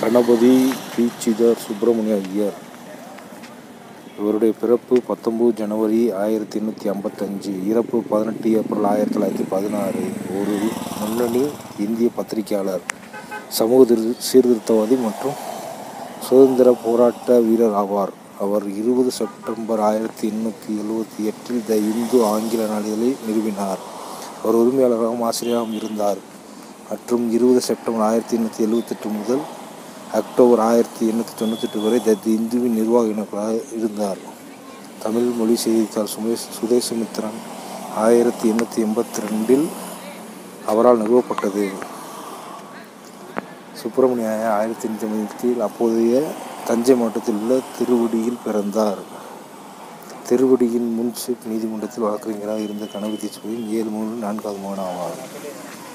கணபதி தீட்சிதர் சுப்பிரமணிய ஐயர் இவருடைய பிறப்பு பத்தொம்பது ஜனவரி ஆயிரத்தி எண்ணூற்றி ஐம்பத்தஞ்சு இறப்பு பதினெட்டு ஏப்ரல் ஆயிரத்தி தொள்ளாயிரத்தி பதினாறு ஒரு முன்னணி இந்திய பத்திரிகையாளர் சமூக திரு- சீர்திருத்தவாதி மற்றும் சுதந்திர போராட்ட வீரர் ஆவார் அவர் இருபது செப்டம்பர் ஆயிரத்தி எண்ணூற்றி எழுபத்தி எட்டில் த இந்து ஆங்கில நாளிதழை நிறுவினார் அவர் உரிமையாளராகவும் ஆசிரியராகவும் இருந்தார் மற்றும் இருபது செப்டம்பர் ஆயிரத்தி எண்ணூற்றி எழுபத்தெட்டு முதல் அக்டோபர் ஆயிரத்தி எண்ணூற்றி தொண்ணூத்தெட்டு வரை த இந்துவின் நிர்வாக இயக்குனராக இருந்தார் தமிழ் மொழி செய்தித்தாள் சுமேஷ் சுதேசமித்திரன் ஆயிரத்தி எண்ணூற்றி எண்பத்தி ரெண்டில் அவரால் நிறுவப்பட்டது சுப்பிரமணிய ஐயர் ஆயிரத்தி எண்ணூற்றி ஐம்பத்தில் அப்போதைய தஞ்சை மாவட்டத்தில் உள்ள திருவடியில் பிறந்தார் திருவடியின் முன்சிப் நீதிமன்றத்தில் வழக்கறிஞராக இருந்த கணபதி சுவையின் ஏழு மூணு நான்காவது மகன் ஆவார்